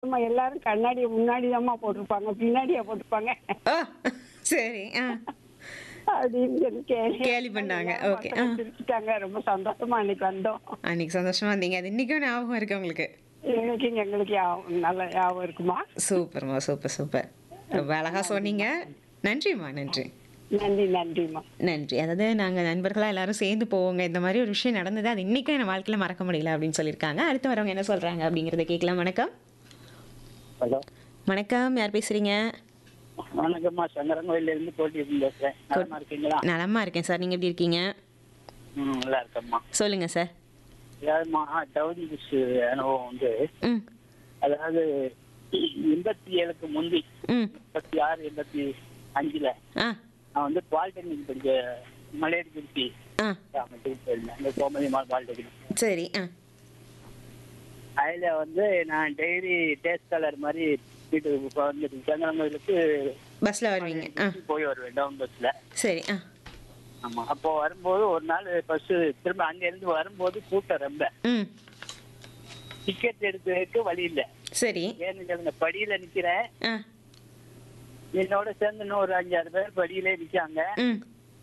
ஆமா எல்லாரும் கண்ணாடி முன்னாடி போட்டிருப்பாங்க பின்னாடியா போட்டிருப்பாங்க ஓ சரி ஆ அப்படின்னு சொல்லி கேள்வி கேலி பண்ணாங்க. Okay. ஆ. சிரிச்சுட்டாங்க ரொம்ப சந்தோஷமா அன்னைக்கு வந்தோம் அன்னைக்கு சந்தோஷமா இருந்தீங்க அது இன்னைக்கும் ஞாபகம் இருக்கு உங்களுக்கு இன்னைக்கு எங்களுக்கு ஞாபகம் நல்ல ஞாபகம் இருக்குமா சூப்பர்மா சூப்பர் சூப்பர் ரொம்ப அழகா சொன்னீங்க நன்றிம்மா நன்றி நன்றி நன்றிம்மா நன்றி அதாவது நாங்கள் நண்பர்களாக எல்லாரும் சேர்ந்து போவோங்க இந்த மாதிரி ஒரு விஷயம் நடந்தது அது இன்றைக்கும் என் வாழ்க்கையில் மறக்க முடியல அப்படின்னு சொல்லியிருக்காங்க அடுத்து வரவங்க என்ன சொல்கிறாங்க அப்படிங்கிறத கேட்கலாம் வணக்கம் ஹலோ வணக்கம் யார் பேசுகிறீங்க வணக்கம்மா சங்கரங்கோயில இருந்து போட்டி பேசுறேன் நலமா இருக்கீங்களா நலமா இருக்கேன் சார் நீங்கள் எப்படி இருக்கீங்க ம் நல்லா இருக்கம்மா சொல்லுங்கள் சார் அதாவதுமா டவுன் பஸ் அனுபவம் வந்து ம் அதாவது எண்பத்தி ஏழுக்கு முந்தி ம் எண்பத்தி ஆறு எண்பத்தி அஞ்சுல ஆ நான் வந்து பாலிடெக்னிக் படிக்க மலையடி திருச்சி ஆ மெட்ரிக் போயிருந்தேன் இந்த கோமதி மால் பாலிடெக்னிக் சரி ஆ அதுல வந்து நான் டெய்லி டேஸ்ட் கலர் மாதிரி வீட்டுக்கு வந்துட்டு சங்கரங்கோயிலுக்கு பஸ்ஸில் வருவீங்க ஆ போய் வருவேன் டவுன் பஸ்ல சரி ஆ ஆமா அப்போ வரும்போது ஒரு நாள் பஸ் திரும்ப அங்க இருந்து வரும்போது கூட்டம் ரொம்ப ம் டிக்கெட் எடுக்கிறதுக்கு வழி இல்ல சரி ஏன்னு இந்த படியில நிக்கிறேன் ஆ என்னோட சேர்ந்து இன்னும் ஒரு அஞ்சாறு பேர் படியிலே நிக்காங்க ம்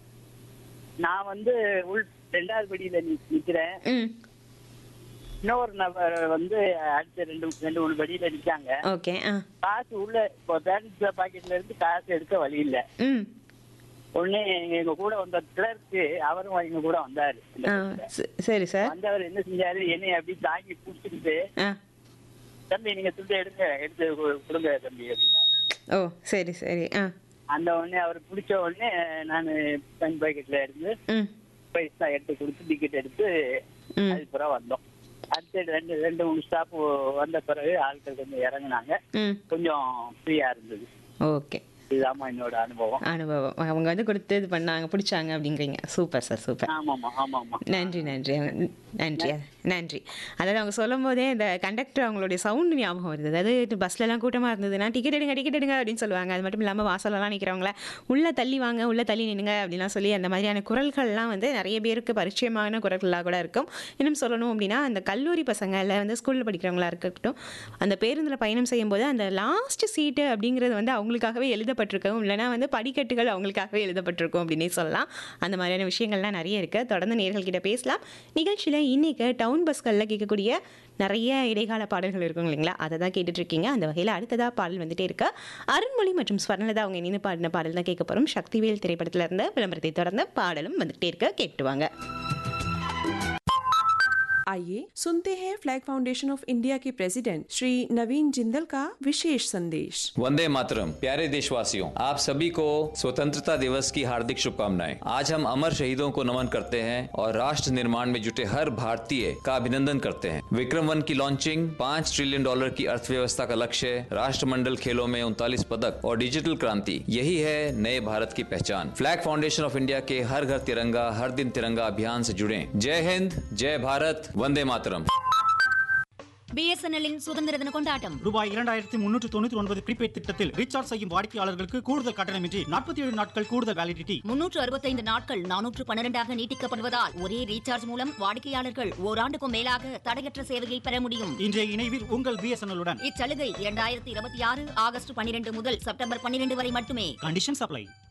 நான் வந்து உள் ரெண்டாவது படியில நி- நிக்கிறேன் ம் இன்னொரு நபர் வந்து அடுத்த ரெண்டு ரெண்டு மூணு படியில நிக்காங்க ஓகே ஆ காசு உள்ள இப்போ பேலன்ஸ் பாக்கெட்ல இருந்து காசு எடுக்க வழி இல்ல ம் உடனே எங்க எங்க கூட வந்த கிளர்க்கு அவரும் எங்க கூட வந்தாரு இந்த ஆ பஸ்ல. ச- சரி சார் வந்தவர் என்ன செஞ்சாரு என்னைய அப்படி தாங்கி பிடிச்சிக்கிட்டு ஆ தம்பி நீங்க துண்டு எடுங்க எடுத்து கு- கொடுங்க தம்பி அப்படின்னாரு ஓ சரி சரி ஆ அந்த உடனே அவர் பிடிச்ச உடனே நான் பென் பாக்கெட்ல இருந்து ம் பைசா எடுத்து கொடுத்து டிக்கெட் எடுத்து ம் அதுக்கப்புறம் வந்தோம் அடுத்து ரெண்டு ரெண்டு மூணு ஸ்டாப் வந்த பிறகு ஆட்கள் கொஞ்சம் இறங்குனாங்க ம் கொஞ்சம் ஃப்ரீயா இருந்தது ஓகே இதுதாம்மா என்னோட அனுபவம் அனுபவம் அவங்க வந்து கொடுத்து இது பண்ணாங்க பிடிச்சாங்க அப்படிங்கிறீங்க சூப்பர் சார் சூப்பர் ஆமாம்மா ஆமாம்மா நன்றி நன்றி நன்றி நன்றி அதாவது அவங்க சொல்லும் போதே இந்த கண்டக்டர் அவங்களுடைய சவுண்டு ஞாபகம் வருது அதாவது பஸ்லலாம் கூட்டமாக இருந்ததுன்னா டிக்கெட் எடுங்க டிக்கெட் எடுங்க அப்படின்னு சொல்லுவாங்க அது மட்டும் இல்லாமல் வாசலெல்லாம் நிற்கிறவங்கள உள்ளே தள்ளி வாங்க உள்ளே தள்ளி நின்னுங்க அப்படிலாம் சொல்லி அந்த மாதிரியான குரல்கள்லாம் வந்து நிறைய பேருக்கு பரிச்சயமான குரல்களாக கூட இருக்கும் இன்னும் சொல்லணும் அப்படின்னா அந்த கல்லூரி பசங்க இல்லை வந்து ஸ்கூலில் படிக்கிறவங்களா இருக்கட்டும் அந்த பேருந்தில் பயணம் செய்யும்போது அந்த லாஸ்ட் சீட்டு அப்படிங்கிறது வந்து அவங்களுக்காகவே எழுதப்பட்டிருக்கும் இல்லைனா வந்து படிக்கட்டுகள் அவங்களுக்காகவே எழுதப்பட்டிருக்கும் அப்படின்னே சொல்லலாம் அந்த மாதிரியான விஷயங்கள்லாம் நிறைய இருக்குது தொடர்ந்து நேர்கள்கிட்ட பேசலாம் நிகழ்ச்சியில் இன்னைக்கு டவுன் பஸ்களில் கேட்கக்கூடிய நிறைய இடைக்கால பாடல்கள் இருக்கும் இல்லைங்களா அதை தான் கேட்டுட்ருக்கீங்க அந்த வகையில் அடுத்ததாக பாடல் வந்துட்டே இருக்கு அருண்மொழி மற்றும் ஸ்வர்ணலதா அவங்க இணைந்து பாடின பாடல் தான் கேட்க போகிறோம் சக்திவேல் திரைப்படத்துல இருந்து விளம்பரத்தை தொடர்ந்து பாடலும் வந்துகிட்டே இருக்க கேட்டுவாங்க आइए सुनते हैं फ्लैग फाउंडेशन ऑफ इंडिया के प्रेसिडेंट श्री नवीन जिंदल का विशेष संदेश वंदे मातरम प्यारे देशवासियों आप सभी को स्वतंत्रता दिवस की हार्दिक शुभकामनाएं आज हम अमर शहीदों को नमन करते हैं और राष्ट्र निर्माण में जुटे हर भारतीय का अभिनंदन करते हैं विक्रम वन की लॉन्चिंग पाँच ट्रिलियन डॉलर की अर्थव्यवस्था का लक्ष्य राष्ट्रमंडल खेलों में उनतालीस पदक और डिजिटल क्रांति यही है नए भारत की पहचान फ्लैग फाउंडेशन ऑफ इंडिया के हर घर तिरंगा हर दिन तिरंगा अभियान से जुड़े जय हिंद जय भारत वंदे मातरम பிஎஸ்என்எல்லின் சுதந்திர தின கொண்டாட்டம் ரூபாய் இரண்டாயிரத்தி முன்னூற்று தொண்ணூற்றி ஒன்பது ப்ரீபெய்ட் திட்டத்தில் ரீசார்ஜ் செய்யும் வாடிக்கையாளர்களுக்கு கூடுதல் கட்டணமின்றி நாற்பத்தி ஏழு நாட்கள் கூடுதல் வேலிடிட்டி முன்னூற்று அறுபத்தைந்து நாட்கள் நானூற்று பன்னிரெண்டாக நீட்டிக்கப்படுவதால் ஒரே ரீசார்ஜ் மூலம் வாடிக்கையாளர்கள் ஓராண்டுக்கும் மேலாக தடையற்ற சேவையை பெற முடியும் இன்றைய இணைவில் உங்கள் பிஎஸ்என்எல் உடன் இச்சலுகை இரண்டாயிரத்தி இருபத்தி ஆறு ஆகஸ்ட் பன்னிரண்டு முதல் செப்டம்பர் பன்னிரண்டு வரை மட்டுமே கண்டிஷன் சப்ளை